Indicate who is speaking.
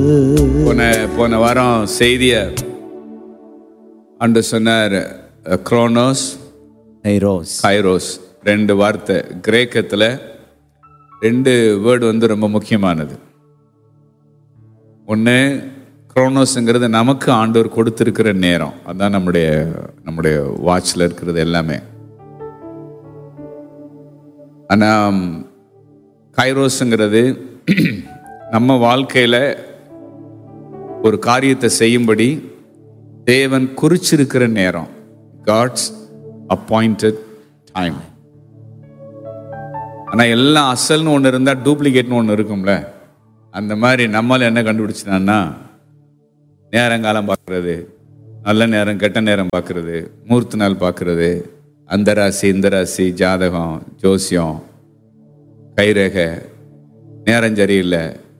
Speaker 1: போன போன வாரம் செய்திய அன்று சொன்னார் குரோனோஸ்
Speaker 2: Kairos.
Speaker 1: கைரோஸ் ரெண்டு வார்த்தை கிரேக்கத்தில் ரெண்டு வேர்டு வந்து ரொம்ப முக்கியமானது ஒன்று குரோனோஸுங்கிறது நமக்கு ஆண்டவர் கொடுத்துருக்கிற நேரம் அதான் நம்முடைய நம்முடைய வாட்சில் இருக்கிறது எல்லாமே ஆனால் கைரோஸுங்கிறது நம்ம வாழ்க்கையில் ஒரு காரியத்தை செய்யும்படி தேவன் குறிச்சிருக்கிற நேரம் காட்ஸ் அப்பாயிண்டட் டைம் ஆனால் எல்லாம் அசல்னு ஒன்று இருந்தால் டூப்ளிகேட்னு ஒன்று இருக்கும்ல அந்த மாதிரி நம்மள என்ன கண்டுபிடிச்சினான்னா நேரங்காலம் பார்க்குறது நல்ல நேரம் கெட்ட நேரம் பார்க்குறது மூர்த்த நாள் பார்க்குறது அந்த ராசி இந்த ராசி ஜாதகம் ஜோசியம் கைரேகை நேரம் சரியில்லை